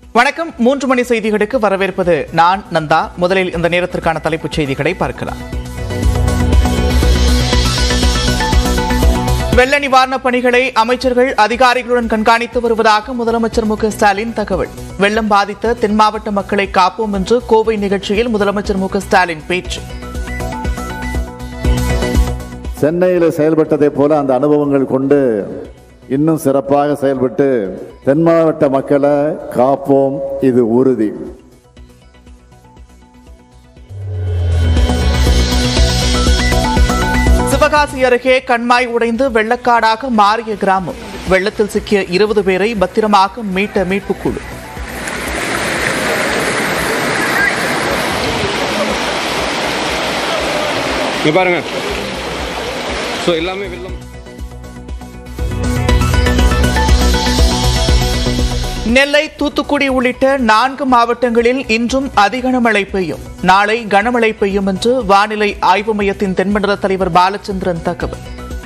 வணக்கம் மூன்று மணி செய்திகளுக்கு வரவேற்பது நான் நந்தா முதலில் இந்த நேரத்திற்கான தலைப்புச் செய்திகளை பார்க்கலாம் வெள்ள நிவாரணப் பணிகளை அமைச்சர்கள் அதிகாரிகளுடன் கண்காணித்து வருவதாக முதலமைச்சர் மு க ஸ்டாலின் தகவல் வெள்ளம் பாதித்த தென் மாவட்ட மக்களை காப்போம் என்று கோவை நிகழ்ச்சியில் முதலமைச்சர் மு க ஸ்டாலின் பேச்சு சென்னையில் செயல்பட்டதைப் போல அந்த அனுபவங்கள் கொண்டு இன்னும் சிறப்பாக செயல்பட்டு தென் மாவட்ட மக்களை காப்போம் இது உறுதி சிவகாசி அருகே கண்மாய் உடைந்து வெள்ளக்காடாக மாறிய கிராமம் வெள்ளத்தில் சிக்கிய இருபது பேரை பத்திரமாக மீட்ட மீட்புக் குழு இங்க பாருங்க ஸோ எல்லாமே வெள்ளம் நெல்லை தூத்துக்குடி உள்ளிட்ட நான்கு மாவட்டங்களில் இன்றும் அதிக மழை பெய்யும் நாளை கனமழை பெய்யும் என்று வானிலை ஆய்வு மையத்தின் தென்மண்டல தலைவர் பாலச்சந்திரன் தகவல்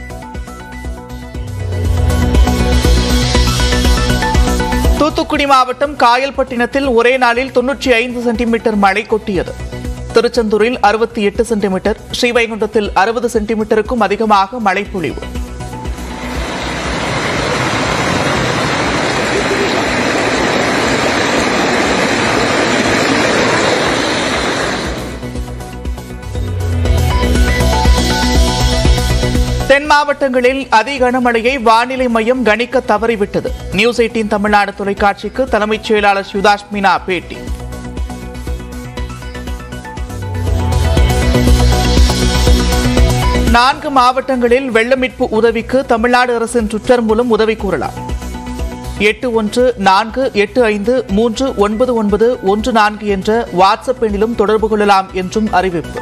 தூத்துக்குடி மாவட்டம் காயல்பட்டினத்தில் ஒரே நாளில் தொன்னூற்றி ஐந்து சென்டிமீட்டர் மழை கொட்டியது திருச்செந்தூரில் அறுபத்தி எட்டு சென்டிமீட்டர் ஸ்ரீவைகுண்டத்தில் அறுபது சென்டிமீட்டருக்கும் அதிகமாக மழை பொழிவு தென் மாவட்டங்களில் அதி கனமழையை வானிலை மையம் கணிக்க தவறிவிட்டது நியூஸ் எயிட்டீன் தமிழ்நாடு தொலைக்காட்சிக்கு தலைமைச் செயலாளர் சுதாஷ் மீனா பேட்டி நான்கு மாவட்டங்களில் வெள்ள மீட்பு உதவிக்கு தமிழ்நாடு அரசின் ட்விட்டர் மூலம் உதவி கூறலாம் எட்டு ஒன்று நான்கு எட்டு ஐந்து மூன்று ஒன்பது ஒன்பது ஒன்று நான்கு என்ற வாட்ஸ்அப் எண்ணிலும் தொடர்பு கொள்ளலாம் என்றும் அறிவிப்பு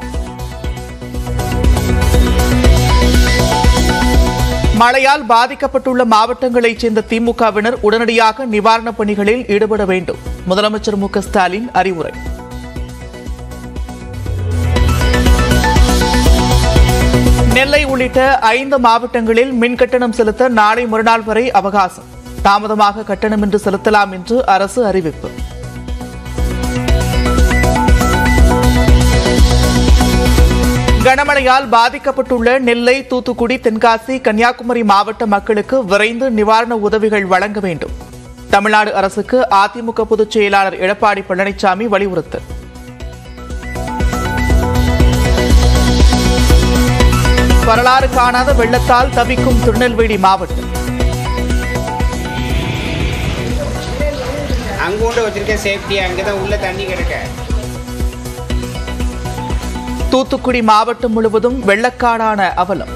மழையால் பாதிக்கப்பட்டுள்ள மாவட்டங்களைச் சேர்ந்த திமுகவினர் உடனடியாக நிவாரணப் பணிகளில் ஈடுபட வேண்டும் முதலமைச்சர் மு க ஸ்டாலின் அறிவுரை நெல்லை உள்ளிட்ட ஐந்து மாவட்டங்களில் மின் கட்டணம் செலுத்த நாளை மறுநாள் வரை அவகாசம் தாமதமாக கட்டணமின்றி செலுத்தலாம் என்று அரசு அறிவிப்பு கனமழையால் பாதிக்கப்பட்டுள்ள நெல்லை தூத்துக்குடி தென்காசி கன்னியாகுமரி மாவட்ட மக்களுக்கு விரைந்து நிவாரண உதவிகள் வழங்க வேண்டும் தமிழ்நாடு அரசுக்கு அதிமுக பொதுச் செயலாளர் எடப்பாடி பழனிசாமி வலியுறுத்தல் வரலாறு காணாத வெள்ளத்தால் தவிக்கும் திருநெல்வேலி மாவட்டம் அங்க கொண்டு வச்சிருக்கேன் சேஃப்டி அங்கே தான் உள்ள தண்ணி கிடக்க தூத்துக்குடி மாவட்டம் முழுவதும் வெள்ளக்காடான அவலம்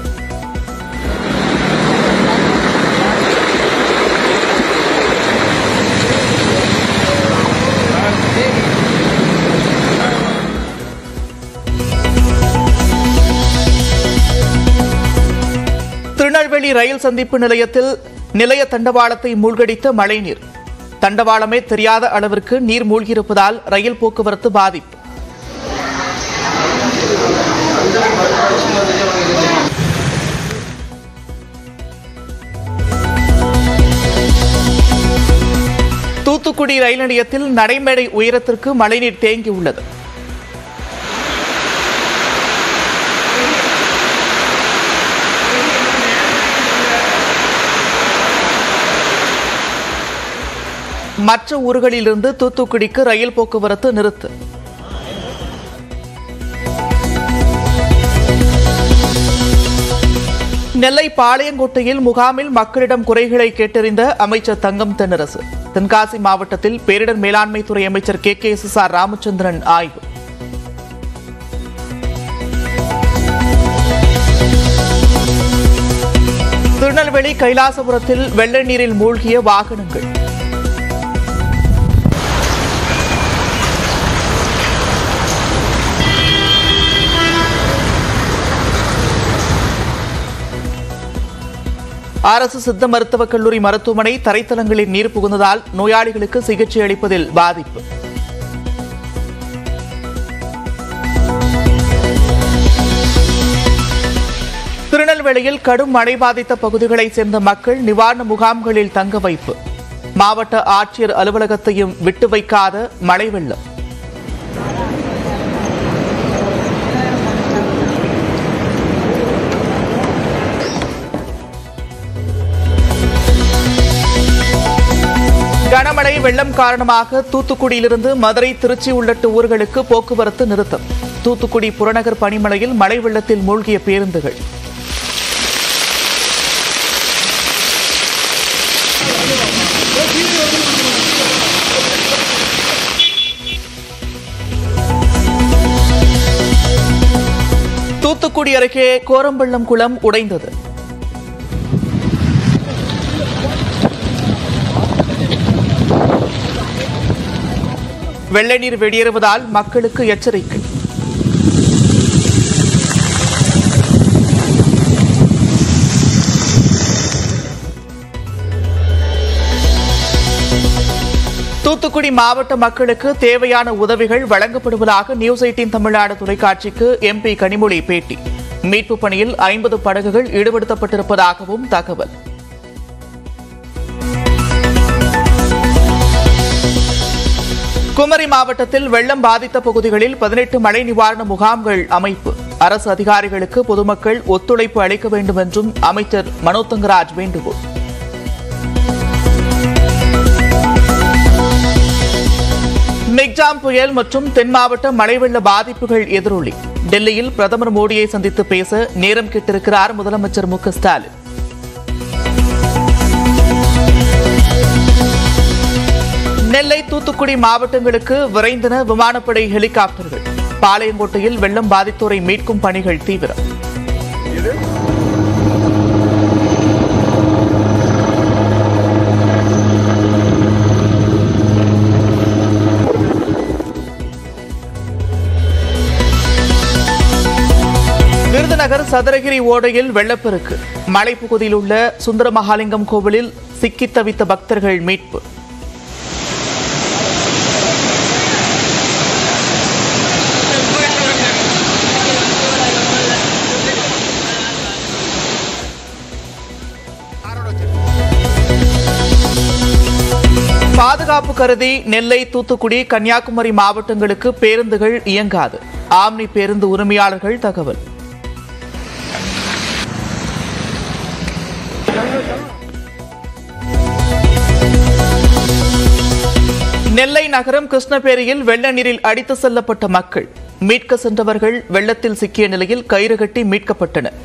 திருநெல்வேலி ரயில் சந்திப்பு நிலையத்தில் நிலைய தண்டவாளத்தை மூழ்கடித்த மழைநீர் தண்டவாளமே தெரியாத அளவிற்கு நீர் மூழ்கியிருப்பதால் ரயில் போக்குவரத்து பாதிப்பு தூத்துக்குடி ரயில் நிலையத்தில் நடைமேடை உயரத்திற்கு மழைநீர் தேங்கியுள்ளது மற்ற ஊர்களிலிருந்து தூத்துக்குடிக்கு ரயில் போக்குவரத்து நிறுத்து நெல்லை பாளையங்கோட்டையில் முகாமில் மக்களிடம் குறைகளை கேட்டறிந்த அமைச்சர் தங்கம் தென்னரசு தென்காசி மாவட்டத்தில் பேரிடர் மேலாண்மை துறை அமைச்சர் K K S S R Ramachandran ஆய்வு திருநெல்வேலி கைலாசபுரத்தில் வெள்ள நீரில் மூழ்கிய வாகனங்கள் அரசு சித்த மருத்துவக் கல்லூரி மருத்துவமனை தரைத்தளங்களில் நீர் புகுந்ததால் நோயாளிகளுக்கு சிகிச்சை அளிப்பதில் பாதிப்பு திருநெல்வேலியில் கடும் மழை பாதித்த பகுதிகளைச் சேர்ந்த மக்கள் நிவாரண முகாம்களில் தங்க வைப்பு மாவட்ட ஆட்சியர் அலுவலகத்தையும் விட்டு வைக்காத மழை வெள்ளம் கனமழை வெள்ளம் காரணமாக தூத்துக்குடியிலிருந்து மதுரை திருச்சி உள்ளிட்ட ஊர்களுக்கு போக்குவரத்து நிறுத்தம் தூத்துக்குடி புறநகர் பனிமலையில் மழை வெள்ளத்தில் மூழ்கிய பேருந்துகள் தூத்துக்குடி அருகே கோரம்பள்ளம் குளம் உடைந்தது வெள்ள நீர் வெளியேறுவதால் மக்களுக்கு எச்சரிக்கை தூத்துக்குடி மாவட்ட மக்களுக்கு தேவையான உதவிகள் வழங்கப்படுவதாக நியூஸ் எயிட்டின் தமிழ்நாடு தொலைக்காட்சிக்கு எம்பி கனிமொழி பேட்டி மீட்பு பணியில் ஐம்பது படகுகள் ஈடுபடுத்தப்பட்டிருப்பதாகவும் தகவல் குமரி மாவட்டத்தில் வெள்ளம் பாதித்த பகுதிகளில் பதினெட்டு மழை நிவாரண முகாம்கள் அமைப்பு அரசு அதிகாரிகளுக்கு பொதுமக்கள் ஒத்துழைப்பு அளிக்க வேண்டும் என்றும் அமைச்சர் மனோ தங்கராஜ் வேண்டுகோள் மிக்ஜாம் புயல் மற்றும் தென் மாவட்ட மழை வெள்ள பாதிப்புகள் எதிரொலி டெல்லியில் பிரதமர் மோடியை சந்தித்து பேச நேரம் கேட்டிருக்கிறார் முதலமைச்சர் மு க ஸ்டாலின் நெல்லை தூத்துக்குடி மாவட்டங்களுக்கு விரைந்தன விமானப்படை ஹெலிகாப்டர்கள் பாளையங்கோட்டையில் வெள்ளம் பாதித்தோரை மீட்கும் பணிகள் தீவிரம் விருதுநகர் சதுரகிரி ஓடையில் வெள்ளப்பெருக்கு மலைப்பகுதியில் உள்ள சுந்தரமகாலிங்கம் கோவிலில் சிக்கித் தவித்த பக்தர்கள் மீட்பு பாதுகாப்பு கருதி நெல்லை தூத்துக்குடி கன்னியாகுமரி மாவட்டங்களுக்கு பேருந்துகள் இயங்காது ஆம்னி பேருந்து உரிமையாளர்கள் தகவல் நெல்லை நகரம் கிருஷ்ணபேரியில் வெள்ள நீரில் அடித்து செல்லப்பட்ட மக்கள் மீட்க சென்றவர்கள் வெள்ளத்தில் சிக்கிய நிலையில் கயிறு கட்டி மீட்கப்பட்டனர்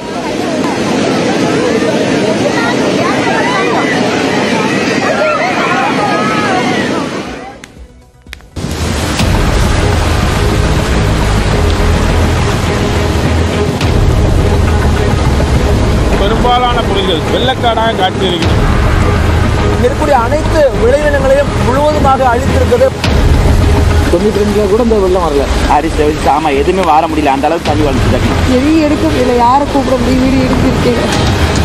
பெரும்பாலான பகுதிகள் வெள்ளக்காடாக காட்சியளிக்கிறது இருக்கக்கூடிய அனைத்து விளைநிலங்களையும் முழுவதுமாக அழித்திருக்கிறது தொண்ணூத்தி ரெண்டுல கூட இந்த வெள்ளம் வரல அரிசி வச்சு ஆமாம் எதுவுமே வார முடியல அந்த அளவுக்கு தண்ணி வந்துச்சு எதையும் எடுக்க முடியல யாரை கூப்பிட முடியும் வீடு எடுத்திருக்கேன்